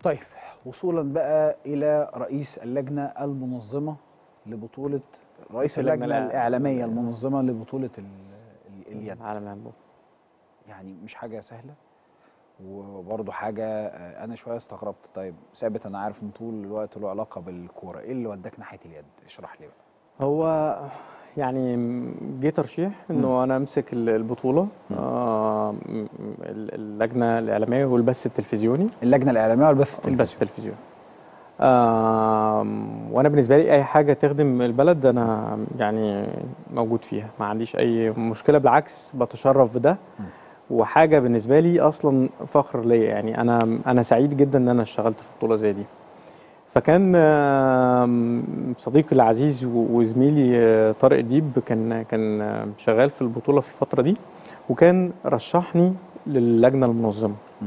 طيب وصولا بقى الى رئيس اللجنه المنظمه لبطوله رئيس اللجنة اللجنه الإع- الاعلاميه المنظمه لبطوله ال- ال- اليد عالم الهاندبول يعني مش حاجه سهله وبرضه حاجه آه، انا شويه استغربت طيب ثابت انا عارف ان طول الوقت له علاقه بالكوره ايه اللي وداك ناحيه اليد اشرح لي بقى هو يعني جه ترشيح انه انا امسك ال- البطوله آه م- م- ال- اللجنه الاعلاميه والبث التلفزيوني اللجنه الاعلاميه والبث البث التلفزيوني التلفزيوني آه وانا بالنسبه لي اي حاجه تخدم البلد انا يعني موجود فيها ما عنديش اي مشكله بالعكس بتشرف بده وحاجه بالنسبه لي اصلا فخر ليا يعني انا انا سعيد جدا ان انا اشتغلت في بطوله زي دي فكان آم، صديقي العزيز و- وزميلي آه، طارق ديب كان كان آه، شغال في البطوله في الفتره دي وكان رشحني للجنه المنظمه مم.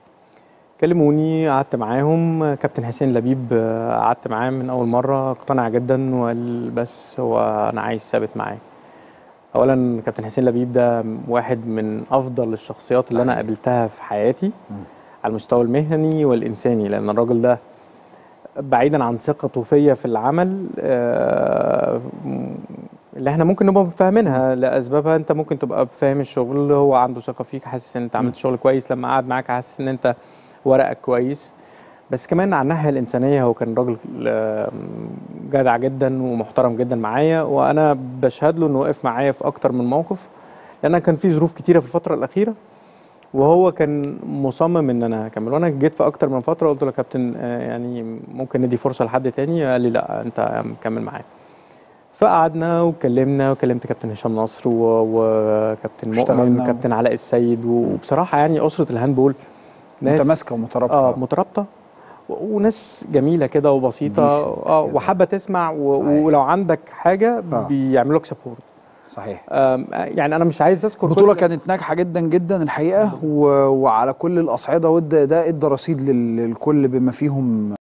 كلموني قعدت معاهم آه، كابتن حسين لبيب آه، قعدت معاه من اول مره اقتنع جدا وقال بس هو انا عايز ثابت معاه اولا كابتن حسين لبيب ده واحد من افضل الشخصيات اللي انا صحيح. قابلتها في حياتي مم. على المستوى المهني والانساني لان الراجل ده بعيدا عن ثقته فيا في العمل آه، اللي احنا ممكن نبقى فاهمينها لاسبابها انت ممكن تبقى فاهم الشغل هو عنده ثقه فيك حاسس ان انت عملت شغل كويس لما قعد معاك حاسس ان انت ورقك كويس بس كمان على الناحيه الانسانيه هو كان راجل آه، جدع جدا ومحترم جدا معايا وانا بشهد له انه وقف معايا في اكتر من موقف لان كان في ظروف كتيره في الفتره الاخيره وهو كان مصمم ان انا اكمل وانا جيت في اكتر من فتره قلت له يا كابتن آه، يعني ممكن ندي فرصه لحد تاني قال لي لا انت مكمل معايا فقعدنا واتكلمنا وكلمت كابتن هشام نصر و- وكابتن اشتغلنا مؤمن و- وكابتن علاء السيد وبصراحه يعني اسره الهاندبول ناس متماسكة ومترابطة. اه مترابطه و- وناس جميله كده وبسيطه Decent اه كده. وحابه تسمع و- صحيح. ولو عندك حاجه آه. بيعملوا لك سبورت صحيح يعني انا مش عايز اذكر البطوله كل- كانت ناجحه جدا جدا الحقيقه و... وعلى كل الاصعده وده ده ادى رصيد لل- للكل بما فيهم